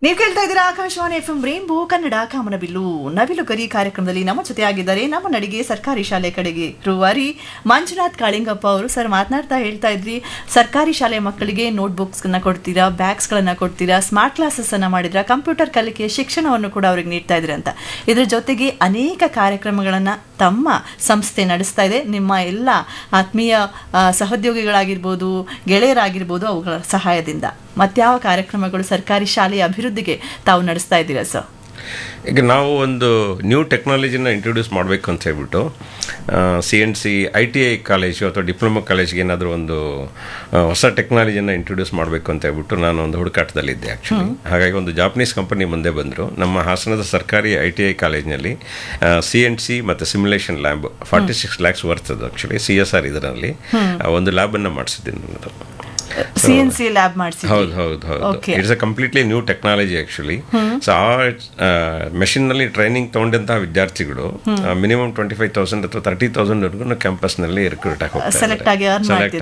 ನೀವು ಕೇಳ್ತಾ ಇದ್ದೀರಾ Akashvani F M rainbow Kannada ಕಾಮನಬಿಲ್ಲು ನವಿಲು ಗರಿ ಕಾರ್ಯಕ್ರಮದಲ್ಲಿ ನಮ್ಮ ಜೊತೆ ಆಗಿದ್ದಾರೆ ನಮ್ಮ ನಡಿಗೆ ಸರ್ಕಾರಿ ಶಾಲೆ ಕಡೆಗೆ ರೂವಾರಿ ಮಂಜುನಾಥ್ ಕಾಳಿಂಗಪ್ಪ ಅವರು ಸರ್ ಮಾತನಾಡ್ತಾ ಹೇಳ್ತಾ ಇದ್ರಿ ಸರ್ಕಾರಿ ಶಾಲೆ ಮಕ್ಕಳಿಗೆ ನೋಟ್ಬುಕ್ಸ್ಗಳನ್ನ ಕೊಡ್ತೀರಾ ಬ್ಯಾಗ್ಸ್ಗಳನ್ನ ಕೊಡ್ತೀರಾ ಸ್ಮಾರ್ಟ್ ಕ್ಲಾಸಸ್ ಅನ್ನ ಮಾಡಿದ್ರ ಕಂಪ್ಯೂಟರ್ ಕಲಿಕೆಯ ಶಿಕ್ಷಣವನ್ನು ಕೂಡ ಅವ್ರಿಗೆ ನೀಡ್ತಾ ಇದ್ರಿ ಅಂತ ಇದ್ರ ಜೊತೆಗೆ ಅನೇಕ ಕಾರ್ಯಕ್ರಮಗಳನ್ನ ತಮ್ಮ ಸಂಸ್ಥೆ ನಡೆಸ್ತಾ ಇದೆ ನಿಮ್ಮ ಎಲ್ಲ ಆತ್ಮೀಯ ಆ, ಸಹೋದ್ಯೋಗಿಗಳಾಗಿರ್ಬೋದು ಗೆಳೆಯರಾಗಿರ್ಬೋದು ಅವುಗಳ ಸಹಾಯದಿಂದ ಮತ್ಯಾವ ಕಾರ್ಯಕ್ರಮಗಳು ಸರ್ಕಾರಿ ಶಾಲೆಯ ಅಭಿವೃದ್ಧಿಗೆ ತಾವು ನಡೆಸ್ತಾ ಇದ್ದೀರಾ ಸರ್ ಈಗ ನಾವು ಒಂದು ನ್ಯೂ ಟೆಕ್ನಾಲಜಿನ ಇಂಟ್ರೊಡ್ಯೂಸ್ ಮಾಡಬೇಕು ಅಂತ ಹೇಳ್ಬಿಟ್ಟು C N C I T I college ಅಥವಾ ಡಿಪ್ಲೊಮಾ ಕಾಲೇಜ್ಗೆ ಏನಾದರೂ ಒಂದು ಆ, ಹೊಸ ಟೆಕ್ನಾಲಜಿನ ಇಂಟ್ರೊಡ್ಯೂಸ್ ಮಾಡಬೇಕು ಅಂತ ಹೇಳ್ಬಿಟ್ಟು ನಾನು ಒಂದು ಹುಡುಕಾಟದಲ್ಲಿದ್ದೆ ಆ್ಯಕ್ಚುಲಿ ಹಾಗಾಗಿ ಒಂದು ಜಾಪನೀಸ್ ಕಂಪನಿ ಮುಂದೆ ಬಂದರು ನಮ್ಮ ಹಾಸನದ ಸರ್ಕಾರಿ ಐ ಟಿ ಐ ಕಾಲೇಜಿನಲ್ಲಿ ಸಿ ಎನ್ ಸಿ ಮತ್ತು simulation lab forty six lakhs ಬರ್ತದೆ ಆ್ಯಕ್ಚುಲಿ ಸಿ ಎಸ್ ಆರ್ ಇದರಲ್ಲಿ ಆ, ಒಂದು ಲ್ಯಾಬನ್ನು ಮಾಡಿಸಿದ್ದೀನಿ ನನ್ನದು ಸಿ ಎನ್ ಸಿ ಲ್ಯಾಬ್ ಮಾಡಿಸಿ ಹೌದು ಹೌದು ಹೌದು Okay. It's uh completely new technology actually so uh machine ನಲ್ಲಿ ಟ್ರೈನಿಂಗ್ ತಗೊಂಡಂತಹ ವಿದ್ಯಾರ್ಥಿಗಳು ಮಿನಿಮಮ್ ಟ್ವೆಂಟಿ ಫೈವ್ ತೌಸಂಡ್ ಅಥವಾ ತರ್ಟಿ ತೌಸಂಡ್ ವರ್ಗು ಕ್ಯಾಂಪಸ್ ನಲ್ಲಿ ರಿಕ್ರೂಟ್ ಆಗಿ Select ಆಗಿ earn ಸೆಲೆಕ್ಟ್ ಮಾಡ್ತಿದ್ದಾರೆ.